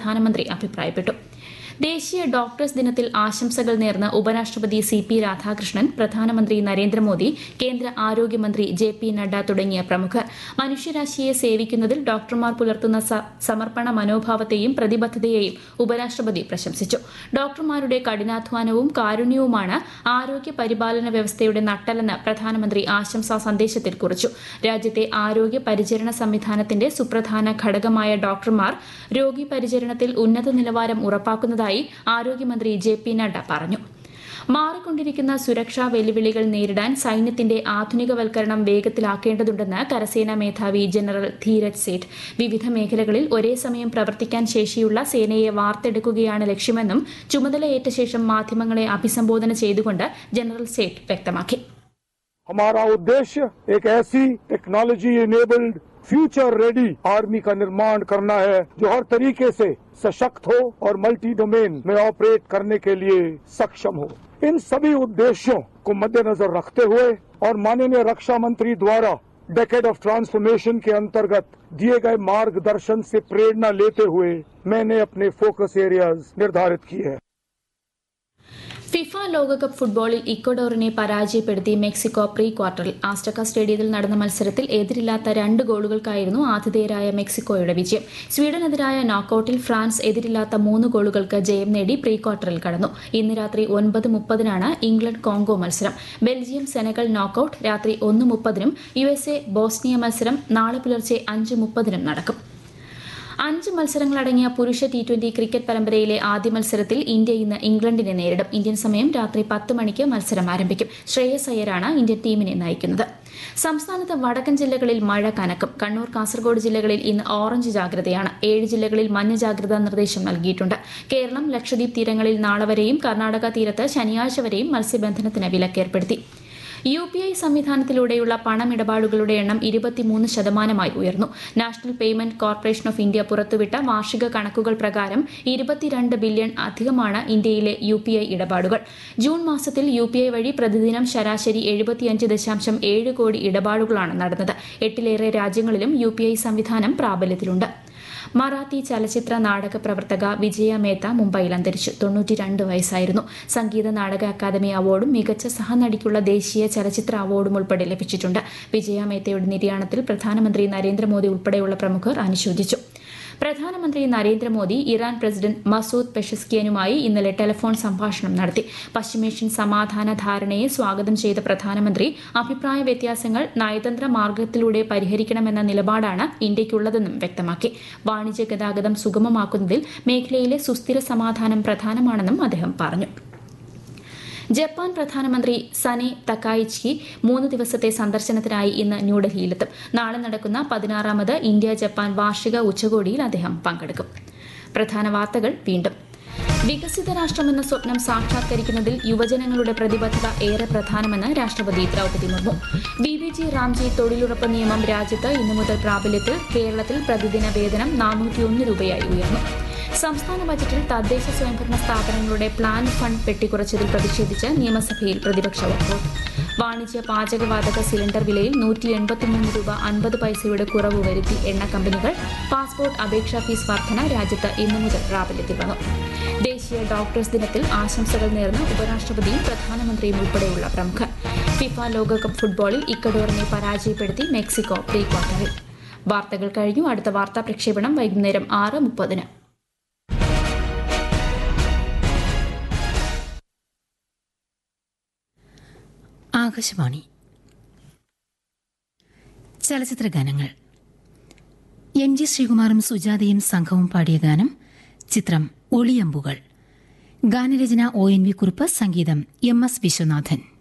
പ്രധാനമന്ത്രി അഭിപ്രായപ്പെട്ടു ദേശീയ ഡോക്ടേഴ്സ് ദിനത്തിൽ ആശംസകൾ നേർന്ന് ഉപരാഷ്ട്രപതി സി പി രാധാകൃഷ്ണൻ പ്രധാനമന്ത്രി നരേന്ദ്രമോദി കേന്ദ്ര ആരോഗ്യമന്ത്രി ജെ പി നഡ്ഡ തുടങ്ങിയ പ്രമുഖർ മനുഷ്യരാശിയെ സേവിക്കുന്നതിൽ ഡോക്ടർമാർ പുലർത്തുന്ന സ- സമർപ്പണ മനോഭാവത്തെയും പ്രതിബദ്ധതയെയും ഉപരാഷ്ട്രപതി പ്രശംസിച്ചു ഡോക്ടർമാരുടെ കഠിനാധ്വാനവും കാരുണ്യവുമാണ് ആരോഗ്യ പരിപാലന വ്യവസ്ഥയുടെ നട്ടെല്ലെന്ന് പ്രധാനമന്ത്രി ആശംസാ സന്ദേശത്തിൽ കുറിച്ചു രാജ്യത്തെ ആരോഗ്യ പരിചരണ സംവിധാനത്തിന്റെ സുപ്രധാന ഘടകമായ ഡോക്ടർമാർ രോഗി പരിചരണത്തിൽ ഉന്നത നിലവാരം ഉറപ്പാക്കുന്നതായി ആരോഗ്യമന്ത്രി ജെ പി നഡ്ഡ പറഞ്ഞു മാറിക്കൊണ്ടിരിക്കുന്ന സുരക്ഷാ വെല്ലുവിളികൾ നേരിടാൻ സൈന്യത്തിന്റെ ആധുനികവൽക്കരണം വേഗത്തിലാക്കേണ്ടതുണ്ടെന്ന് കരസേനാ മേധാവി ജനറൽ ധീരജ് സേഠ് വിവിധ മേഖലകളിൽ ഒരേ സമയം പ്രവർത്തിക്കാൻ ശേഷിയുള്ള സേനയെ വാർത്തെടുക്കുകയാണ് ലക്ഷ്യമെന്നും ചുമതലയേറ്റ ശേഷം മാധ്യമങ്ങളെ അഭിസംബോധന ചെയ്തുകൊണ്ട് ജനറൽ സേഠ് വ്യക്തമാക്കി हमारा उद्देश्य एक ऐसी technology enabled future ready army का निर्माण करना है जो हर तरीके से सशक्त हो और मल्टी डोमेन में ऑपरेट करने के लिए सक्षम हो इन सभी उद्देश्यों को मद्देनजर रखते हुए और माननीय रक्षा मंत्री द्वारा डेकेड ऑफ ट्रांसफॉर्मेशन के अंतर्गत दिए गए मार्गदर्शन से प्रेरणा लेते हुए मैंने अपने फोकस एरियाज निर्धारित किए हैं ഫിഫ ലോകകപ്പ് ഫുട്ബോളിൽ ഇക്വഡോറിനെ പരാജയപ്പെടുത്തി മെക്സിക്കോ പ്രീ ക്വാർട്ടറിൽ ആസ്റ്റക്ക സ്റ്റേഡിയത്തിൽ നടന്ന മത്സരത്തിൽ എതിരില്ലാത്ത രണ്ട് ഗോളുകൾക്കായിരുന്നു ആതിഥേയരായ മെക്സിക്കോയുടെ വിജയം സ്വീഡനെതിരായ നോക്കൌട്ടിൽ ഫ്രാൻസ് എതിരില്ലാത്ത മൂന്ന് ഗോളുകൾക്ക് ജയം നേടി പ്രീ ക്വാർട്ടറിൽ കടന്നു ഇന്ന് രാത്രി ഒൻപത് മുപ്പതിനാണ് ഇംഗ്ലണ്ട് കോങ്കോ മത്സരം ബെൽജിയം സെനഗൽ നോക്കൌട്ട് രാത്രി ഒന്ന് മുപ്പതിനും യു എസ് എ ബോസ്നിയ മത്സരം നാളെ പുലർച്ചെ അഞ്ച് മുപ്പതിനും നടക്കും അഞ്ച് മത്സരങ്ങളടങ്ങിയ പുരുഷ ടി ട്വന്റി ക്രിക്കറ്റ് പരമ്പരയിലെ ആദ്യ മത്സരത്തിൽ ഇന്ത്യ ഇന്ന് ഇംഗ്ലണ്ടിനെ നേരിടും ഇന്ത്യൻ സമയം രാത്രി പത്ത് മണിക്ക് മത്സരം ആരംഭിക്കും ശ്രേയസ് അയ്യരാണ് ഇന്ത്യൻ ടീമിനെ നയിക്കുന്നത് സംസ്ഥാനത്ത് വടക്കൻ ജില്ലകളിൽ മഴ കനക്കും കണ്ണൂർ കാസർഗോഡ് ജില്ലകളിൽ ഇന്ന് ഓറഞ്ച് ജാഗ്രതയാണ് ഏഴ് ജില്ലകളിൽ മഞ്ഞ ജാഗ്രതാ നിർദ്ദേശം നൽകിയിട്ടുണ്ട് കേരളം ലക്ഷദ്വീപ് തീരങ്ങളിൽ നാളെ വരെയും കർണാടക തീരത്ത് ശനിയാഴ്ച വരെയും മത്സ്യബന്ധനത്തിന് വിലക്കേർപ്പെടുത്തി യു പി ഐ സംവിധാനത്തിലൂടെയുള്ള പണമിടപാടുകളുടെ എണ്ണം ഇരുപത്തിമൂന്ന് ശതമാനമായി ഉയർന്നു national payment corporation of India പുറത്തുവിട്ട വാർഷിക കണക്കുകൾ പ്രകാരം ഇരുപത്തിരണ്ട് ബില്യൺ അധികമാണ് ഇന്ത്യയിലെ യു പി ഐ ഇടപാടുകൾ ജൂൺ മാസത്തിൽ യു പി ഐ വഴി പ്രതിദിനം ശരാശരി എഴുപത്തിയഞ്ച് ദശാംശം ഏഴ് കോടി ഇടപാടുകളാണ് നടന്നത് എട്ടിലേറെ രാജ്യങ്ങളിലും യു പി ഐ സംവിധാനം പ്രാബല്യത്തിലുണ്ട് മറാത്തി ചലച്ചിത്ര നാടക പ്രവർത്തക വിജയ മേത്ത മുംബൈയിൽ അന്തരിച്ചു തൊണ്ണൂറ്റിരണ്ട് വയസ്സായിരുന്നു സംഗീത നാടക അക്കാദമി അവാർഡും മികച്ച സഹനടിക്കുള്ള ദേശീയ ചലച്ചിത്ര അവാർഡും ഉൾപ്പെടെ ലഭിച്ചിട്ടുണ്ട് വിജയ മേത്തയുടെ നിര്യാണത്തിൽ പ്രധാനമന്ത്രി നരേന്ദ്രമോദി ഉൾപ്പെടെയുള്ള പ്രമുഖർ അനുശോചിച്ചു പ്രധാനമന്ത്രി നരേന്ദ്രമോദി ഇറാൻ പ്രസിഡന്റ് മസൂദ് പെഷസ്കിയനുമായി ഇന്നലെ ടെലിഫോൺ സംഭാഷണം നടത്തി പശ്ചിമേഷ്യൻ സമാധാന ധാരണയെ സ്വാഗതം ചെയ്ത പ്രധാനമന്ത്രി അഭിപ്രായ വ്യത്യാസങ്ങൾ നയതന്ത്ര മാർഗത്തിലൂടെ പരിഹരിക്കണമെന്ന നിലപാടാണ് ഇന്ത്യയ്ക്കുള്ളതെന്നും വ്യക്തമാക്കി വാണിജ്യ ഗതാഗതം സുഗമമാക്കുന്നതിൽ മേഖലയിലെ സുസ്ഥിര സമാധാനം പ്രധാനമാണെന്നും അദ്ദേഹം പറഞ്ഞു ജപ്പാൻ പ്രധാനമന്ത്രി സനെ തക്കായിച്ചി മൂന്ന് ദിവസത്തെ സന്ദർശനത്തിനായി ഇന്ന് ന്യൂഡൽഹിയിലെത്തും നാളെ നടക്കുന്ന പതിനാറാമത് ഇന്ത്യ ജപ്പാൻ വാർഷിക ഉച്ചകോടിയിൽ അദ്ദേഹം പങ്കെടുക്കും പ്രധാന വാർത്തകൾ വീണ്ടും വികസിത രാഷ്ട്രമെന്ന സ്വപ്നം സാക്ഷാത്കരിക്കുന്നതിൽ യുവജനങ്ങളുടെ പ്രതിബദ്ധത ഏറെ പ്രധാനമെന്ന് രാഷ്ട്രപതി Droupadi Murmu B V G Ramji തൊഴിലുറപ്പ് നിയമം രാജ്യത്ത് ഇന്നു മുതൽ പ്രാബല്യത്തിൽ കേരളത്തിൽ പ്രതിദിന വേതനം നാനൂറ്റിയൊന്ന് രൂപയായി ഉയർന്നു സംസ്ഥാന ബജറ്റിൽ തദ്ദേശ സ്വയംഭരണ സ്ഥാപനങ്ങളുടെ പ്ലാൻ ഫണ്ട് വെട്ടിക്കുറച്ചതിൽ പ്രതിഷേധിച്ച് നിയമസഭയിൽ പ്രതിപക്ഷ വോക്കൌട്ട് വാണിജ്യ പാചകവാതക സിലിണ്ടർ വിലയിൽ നൂറ്റി എൺപത്തിമൂന്ന് രൂപ അൻപത് പൈസയുടെ കുറവ് വരുത്തി എണ്ണ കമ്പനികൾ പാസ്പോർട്ട് അപേക്ഷാ ഫീസ് വർധന രാജ്യത്ത് ഇന്നു മുതൽ പ്രാബല്യത്തിൽ വന്നു ദേശീയ ഡോക്ടേഴ്സ് ദിനത്തിൽ ആശംസകൾ നേർന്ന് ഉപരാഷ്ട്രപതിയും പ്രധാനമന്ത്രിയും ഉൾപ്പെടെയുള്ള പ്രമുഖർ ഫിഫ ലോകകപ്പ് ഫുട്ബോളിൽ ഇക്കഡോറിനെ പരാജയപ്പെടുത്തി മെക്സിക്കോ പ്രീ ക്വാർട്ടറിൽ വാർത്തകൾ കഴിഞ്ഞു അടുത്ത വാർത്താ പ്രക്ഷേപണം വൈകുന്നേരം ആറ് മുപ്പതിന് ആകാശവാണി ചലച്ചിത്ര ഗാനങ്ങൾ എം ജി ശ്രീകുമാറും സുജാതയും സംഘവും പാടിയ ഗാനം ചിത്രം ഒളിയമ്പുകൾ ഗാനരചന ഒ എൻ വി കുറുപ്പ് സംഗീതം എം എസ് വിശ്വനാഥൻ